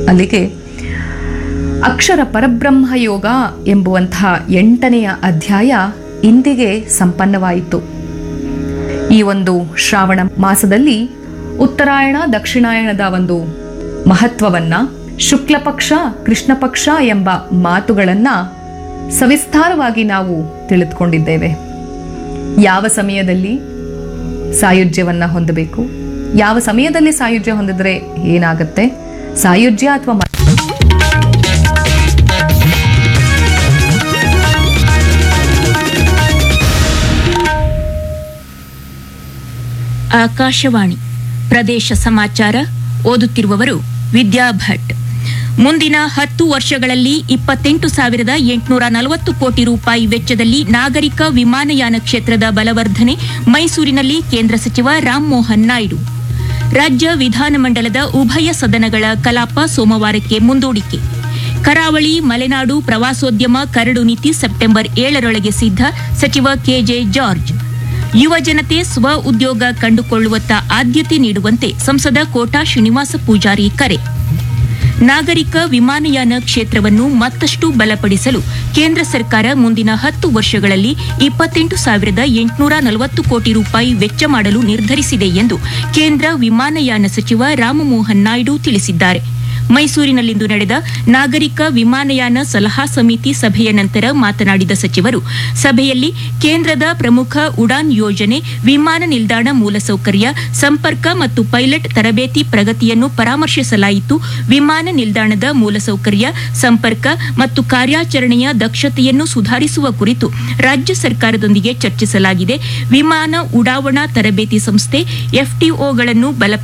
ಅಲ್ಲಿಗೆ ಅಕ್ಷರ ಪರಬ್ರಹ್ಮ ಯೋಗ ಎಂಬುವಂತಹ ಎಂಟನೆಯ ಅಧ್ಯಾಯ ಇಂದಿಗೆ ಸಂಪನ್ನವಾಯಿತು ಈ ಒಂದು ಶ್ರಾವಣ ಮಾಸದಲ್ಲಿ ಉತ್ತರಾಯಣ ದಕ್ಷಿಣಾಯಣದ ಒಂದು ಮಹತ್ವವನ್ನ ಶುಕ್ಲ ಪಕ್ಷ ಕೃಷ್ಣ ಪಕ್ಷ ಎಂಬ ಮಾತುಗಳನ್ನ ಸವಿಸ್ತಾರವಾಗಿ ನಾವು ತಿಳಿದುಕೊಂಡಿದ್ದೇವೆ ಯಾವ ಸಮಯದಲ್ಲಿ ಸಾಯುಜ್ಯವನ್ನ ಹೊಂದಬೇಕು ಯಾವ ಸಮಯದಲ್ಲಿ ಸಾಯುಜ್ಯ ಹೊಂದಿದ್ರೆ ಏನಾಗುತ್ತೆ ಸಾಯುಜ್ಯ ಅಥವಾ ಆಕಾಶವಾಣಿ ಪ್ರದೇಶ ಸಮಾಚಾರ ಓದುತ್ತಿರುವವರು ವಿದ್ಯಾ ಭಟ್ ಮುಂದಿನ ಹತ್ತು ವರ್ಷಗಳಲ್ಲಿ ಇಪ್ಪತ್ತೆಂಟು ಸಾವಿರದ ಎಂಟುನೂರ ನಲವತ್ತು ಕೋಟಿ ರೂಪಾಯಿ ವೆಚ್ಚದಲ್ಲಿ ನಾಗರಿಕ ವಿಮಾನಯಾನ ಕ್ಷೇತ್ರದ ಬಲವರ್ಧನೆ ಮೈಸೂರಿನಲ್ಲಿ ಕೇಂದ್ರ ಸಚಿವ ರಾಮಮೋಹನ್ ನಾಯ್ಡು ರಾಜ್ಯ ವಿಧಾನಮಂಡಲದ ಉಭಯ ಸದನಗಳ ಕಲಾಪ ಸೋಮವಾರಕ್ಕೆ ಮುಂದೂಡಿಕೆ ಕರಾವಳಿ ಮಲೆನಾಡು ಪ್ರವಾಸೋದ್ಯಮ ಕರಡು ನೀತಿ ಸೆಪ್ಟೆಂಬರ್ ಏಳರೊಳಗೆ ಸಿದ್ಧ ಸಚಿವ ಕೆಜೆ ಜಾರ್ಜ್ ಯುವ ಜನತೆ ಸ್ವ ಉದ್ಯೋಗ ಕಂಡುಕೊಳ್ಳುವತ್ತ ಆದ್ಯತೆ ನೀಡುವಂತೆ ಸಂಸದ ಕೋಟಾ ಶ್ರೀನಿವಾಸ ಪೂಜಾರಿ ಕರೆ ನಾಗರಿಕ ವಿಮಾನಯಾನ ಕ್ಷೇತ್ರವನ್ನು ಮತ್ತಷ್ಟು ಬಲಪಡಿಸಲು ಕೇಂದ್ರ ಸರ್ಕಾರ ಮುಂದಿನ ಹತ್ತು ವರ್ಷಗಳಲ್ಲಿ ಇಪ್ಪತ್ತೆಂಟು ಸಾವಿರದ ಎಂಟುನೂರ ನಲವತ್ತು ಕೋಟಿ ರೂಪಾಯಿ ವೆಚ್ಚ ಮಾಡಲು ನಿರ್ಧರಿಸಿದೆ ಎಂದು ಕೇಂದ್ರ ವಿಮಾನಯಾನ ಸಚಿವ ರಾಮಮೋಹನ್ ನಾಯ್ಡು ತಿಳಿಸಿದ್ದಾರೆ ಮೈಸೂರಿನಲ್ಲಿಂದು ನಡೆದ ನಾಗರಿಕ ವಿಮಾನಯಾನ ಸಲಹಾ ಸಮಿತಿ ಸಭೆಯ ನಂತರ ಮಾತನಾಡಿದ ಸಚಿವರು ಸಭೆಯಲ್ಲಿ ಕೇಂದ್ರದ ಪ್ರಮುಖ ಉಡಾನ್ ಯೋಜನೆ ವಿಮಾನ ನಿಲ್ದಾಣ ಮೂಲಸೌಕರ್ಯ ಸಂಪರ್ಕ ಮತ್ತು ಪೈಲಟ್ ತರಬೇತಿ ಪ್ರಗತಿಯನ್ನು ಪರಾಮರ್ಶಿಸಲಾಯಿತು ವಿಮಾನ ನಿಲ್ದಾಣದ ಮೂಲಸೌಕರ್ಯ ಸಂಪರ್ಕ ಮತ್ತು ಕಾರ್ಯಾಚರಣೆಯ ದಕ್ಷತೆಯನ್ನು ಸುಧಾರಿಸುವ ಕುರಿತು ರಾಜ್ಯ ಸರ್ಕಾರದೊಂದಿಗೆ ಚರ್ಚಿಸಲಾಗಿದೆ ವಿಮಾನ ಉಡಾವಣಾ ತರಬೇತಿ ಸಂಸ್ಥೆ ಎಫ್ಟಿಒಗಳನ್ನು ಬಲ